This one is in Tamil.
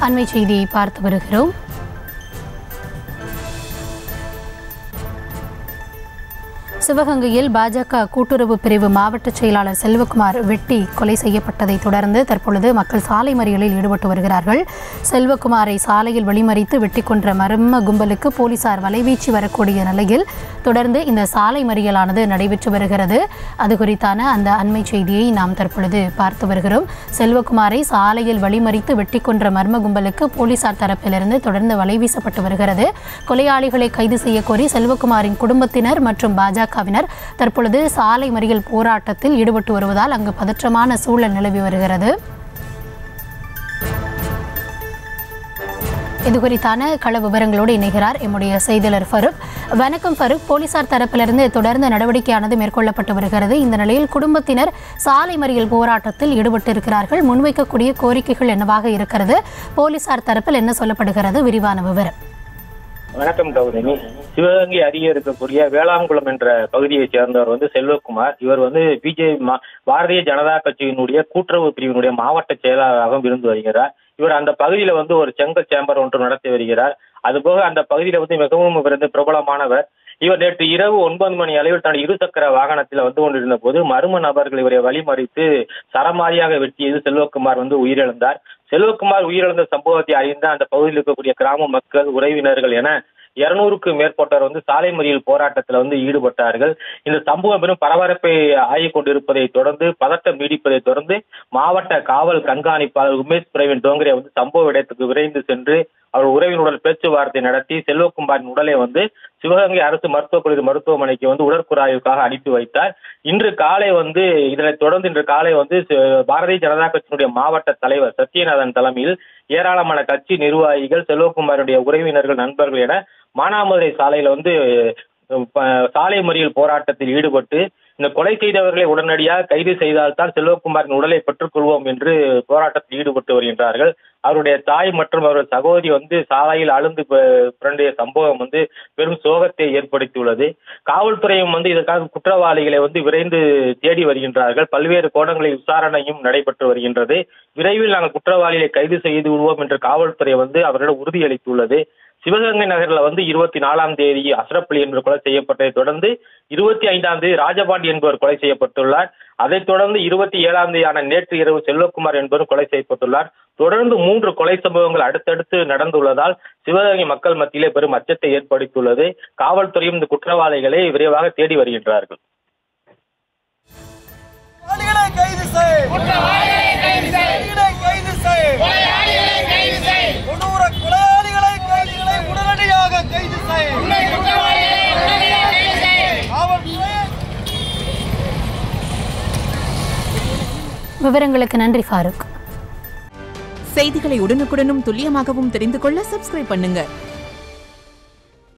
அண்மை செய்தியை பார்த்து வருகிறோம் சிவகங்கையில் பாஜக கூட்டுறவு பிரிவு மாவட்ட செயலாளர் செல்வகுமார் வெட்டி கொலை செய்யப்பட்டதை தொடர்ந்து தற்பொழுது மக்கள் சாலை மறியலில் ஈடுபட்டு வருகிறார்கள் செல்வகுமாரை சாலையில் வழிமறித்து வெட்டி கொன்ற மர்ம கும்பலுக்கு போலீசார் வலைவீச்சு வரக்கூடிய நிலையில் தொடர்ந்து இந்த சாலை மறியலானது நடைபெற்று வருகிறது அது குறித்தான அந்த அண்மை செய்தியை நாம் தற்பொழுது பார்த்து வருகிறோம் செல்வகுமாரை சாலையில் வழிமறித்து வெட்டி கொன்ற மர்ம கும்பலுக்கு போலீசார் தரப்பிலிருந்து தொடர்ந்து வலைவீசப்பட்டு வருகிறது கொலையாளிகளை கைது செய்யக்கோரி செல்வகுமாரின் குடும்பத்தினர் மற்றும் பாஜகவினர் தற்பொழுது சாலை மறியல் போராட்டத்தில் ஈடுபட்டு வருவதால் அங்கு பதற்றமான சூழல் நிலவி வருகிறது இது குறித்தான கள விவரங்களோடு இணைகிறார் எம்முடைய செய்தியாளர் ஃபருக் வணக்கம் ஃபருக் போலீசார் தரப்பிலிருந்து தொடர்ந்து நடவடிக்கையானது மேற்கொள்ளப்பட்டு வருகிறது இந்த நிலையில் குடும்பத்தினர் சாலை மறியல் போராட்டத்தில் ஈடுபட்டு இருக்கிறார்கள் முன்வைக்கக்கூடிய கோரிக்கைகள் என்னவாக இருக்கிறது போலீசார் தரப்பில் என்ன சொல்லப்படுகிறது விரிவான விவரம் வணக்கம் கௌதமி சிவகங்கை அருகே இருக்கக்கூடிய வேளாங்குளம் என்ற பகுதியைச் சேர்ந்தவர் வந்து செல்வகுமார் இவர் வந்து பிஜேபி பாரதிய ஜனதா கட்சியினுடைய கூட்டுறவு பிரிவினுடைய மாவட்ட செயலாளராகவும் இருந்து வருகிறார் இவர் அந்த பகுதியில வந்து ஒரு செங்கல் சேம்பர் ஒன்று நடத்தி வருகிறார் அதுபோக அந்த பகுதியில வந்து மிகவும் இவர் வந்து பிரபலமானவர் இவர் நேற்று இரவு ஒன்பது மணி அளவில் தன்னுடைய இருசக்கர வாகனத்தில் வந்து கொண்டிருந்த போது மர்ம நபர்கள் இவரை வழிமறித்து சரமாரியாக வெட்டியது செல்வகுமார் வந்து உயிரிழந்தார் செல்வகுமார் உயிரிழந்த சம்பவத்தை அறிந்த அந்த பகுதியில் இருக்கக்கூடிய கிராம மக்கள் உறவினர்கள் என இருநூறுக்கு மேற்பட்டோர் வந்து சாலை மறியல் போராட்டத்தில் வந்து ஈடுபட்டார்கள் இந்த சம்பவம் பெரும் பரபரப்பை ஆகிக் கொண்டிருப்பதை தொடர்ந்து பதட்டம் நீடிப்பதை தொடர்ந்து மாவட்ட காவல் கண்காணிப்பாளர் உமேஷ் பிரவீன் டோங்கரே வந்து சம்பவ இடத்துக்கு விரைந்து சென்று அவர் உறவினுடன் பேச்சுவார்த்தை நடத்தி செல்வகுமாரின் உடலை வந்து சிவகங்கை அரசு மருத்துவக் கல்லூரி மருத்துவமனைக்கு வந்து உடற்குறாய்வுக்காக அனுப்பி வைத்தார் இன்று காலை வந்து இதனைத் தொடர்ந்து இன்று காலை வந்து சி- பாரதிய ஜனதா கட்சியினுடைய மாவட்ட தலைவர் சத்யநாதன் தலைமையில் ஏராளமான கட்சி நிர்வாகிகள் செல்வகுமாருடைய உறவினர்கள் நண்பர்கள் என மானாமதுரை சாலையில வந்து ப- சாலை மறியல் போராட்டத்தில் ஈடுபட்டு இந்த கொலை செய்தவர்களை உடனடியாக கைது செய்தால்தான் செல்வகுமாரின் உடலை பெற்றுக்கொள்வோம் என்று போராட்டத்தில் ஈடுபட்டு வருகின்றார்கள் அவருடைய தாய் மற்றும் அவருடைய சகோதரி வந்து சாலையில் அழுந்து ப- புரண்டிய சம்பவம் வந்து பெரும் சோகத்தை ஏற்படுத்தியுள்ளது காவல்துறையும் வந்து இதற்காக குற்றவாளிகளை வந்து விரைந்து தேடி வருகின்றார்கள் பல்வேறு கோணங்களில் விசாரணையும் நடைபெற்று வருகின்றது விரைவில் நாங்கள் குற்றவாளிகளை கைது செய்து விடுவோம் என்று காவல்துறை வந்து அவரிடம் உறுதியளித்துள்ளது சிவகங்கை நகரில் வந்து இருபத்தி நாலாம் தேதி அஸ்ரப் அலி என்பவர் கொலை செய்யப்பட்டதை தொடர்ந்து இருபத்தி ஐந்தாம் தேதி ராஜபாண்டி என்பவர் கொலை செய்யப்பட்டுள்ளார் அதைத் தொடர்ந்து இருபத்தி ஏழாம் தேதியான நேற்று இரவு செல்வகுமார் என்பவர் கொலை செய்யப்பட்டுள்ளார் தொடர்ந்து மூன்று கொலை சம்பவங்கள் அடுத்தடுத்து நடந்துள்ளதால் சிவகங்கை மக்கள் மத்தியிலே பெரும் அச்சத்தை ஏற்படுத்தியுள்ளது காவல்துறையும் இந்த குற்றவாளிகளை விரைவாக தேடி வருகின்றார்கள் குற்றவாளிகளை கைது செய் குற்றவாளிகளை கைது செய் கொடூர கொலையாளிகளை கைதிகளை உடனடியாக கைது செய் காவல்துறை விவரங்களுக்கு நன்றி ஃபாரூக் செய்திகளை உடனுக்குடனும் துல்லியமாகவும் தெரிந்து கொள்ள சப்ஸ்கிரைப் பண்ணுங்க